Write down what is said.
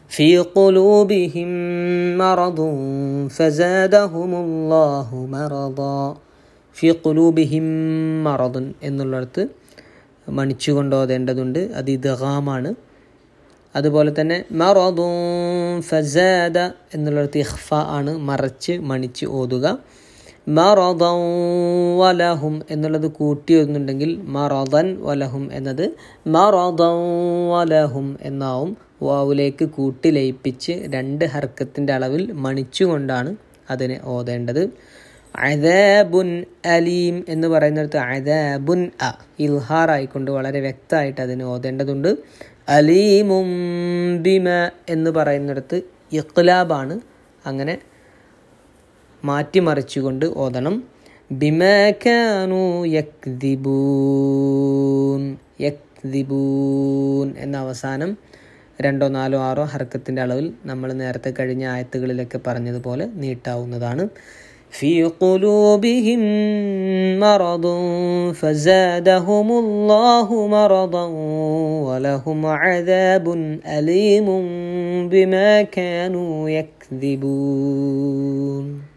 في قلوبهم مرض فزادهم الله مرضا في قلوبهم مرض എന്നുള്ളിടത്ത് മണിച്ചു കൊണ്ടോതേണ്ടതുണ്ട് അത് ഇദ്ഗാമാണ് അതുപോലെ തന്നെ മറദും ഫസാദ എന്നുള്ളിടത്ത് ഇഖ്ഫ ആണ് മറച്ച് മണിച്ച് ഓതുക മറദം വലഹും എന്നുള്ളത് കൂട്ടി ഓതുന്നുണ്ടെങ്കിൽ മറദൻ വലഹും എന്നത് മറദം വലഹും എന്നാവും വാവിലേക്ക് കൂട്ടി ലയിപ്പിച്ച് രണ്ട് ഹർക്കത്തിൻ്റെ അളവിൽ മണിച്ചുകൊണ്ടാണ് അതിനെ ഓതേണ്ടത് അദാബുൻ അലീം എന്ന് പറയുന്നിടത്ത് അദാബുൻ അ ഇൽഹാർ ആയിക്കൊണ്ട് വളരെ വ്യക്തമായിട്ട് അതിന് ഓതേണ്ടതുണ്ട് അലീമും ബിമ എന്ന് പറയുന്നിടത്ത് ഇഖ്ലാബാണ് അങ്ങനെ മാറ്റിമറിച്ചുകൊണ്ട് ഓതണം ബിമക്കാനു യക്ദിബൂൻ യക്ദിബൂൻ എന്ന അവസാനം രണ്ടോ നാലോ ആറോ ഹർക്കത്തിൻ്റെ അളവിൽ നമ്മൾ നേരത്തെ കഴിഞ്ഞ ആയത്തുകളിലൊക്കെ പറഞ്ഞതുപോലെ നീട്ടാവുന്നതാണ് في قلوبهم مرض فزادهم الله مرضا ولهم عذاب أليم بما كانوا يكذبون